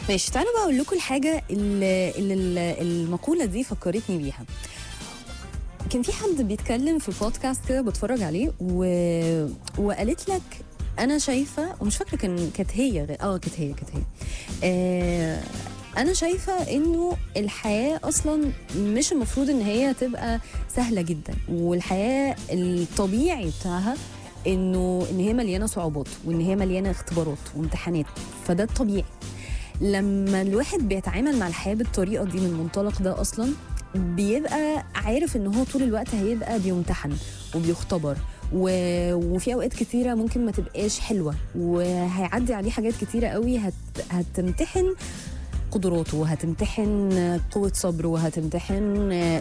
ماشي تعالوا بقى اقول لكم الحاجه اللي, اللي اللي المقوله دي فكرتني بيها كان في حد بيتكلم في بودكاست كده بتفرج عليه و... وقالت لك انا شايفه ومش فاكره كان كانت هي غ- اه كانت هي كانت هي آه انا شايفه انه الحياه اصلا مش المفروض ان هي تبقى سهله جدا والحياه الطبيعي بتاعها انه ان هي مليانه صعوبات وان هي مليانه اختبارات وامتحانات فده الطبيعي لما الواحد بيتعامل مع الحياه بالطريقه دي من المنطلق ده اصلا بيبقى عارف ان هو طول الوقت هيبقى بيمتحن وبيختبر و... وفي اوقات كتيره ممكن ما تبقاش حلوه وهيعدي عليه حاجات كتيره قوي هت... هتمتحن قدراته وهتمتحن قوة صبره وهتمتحن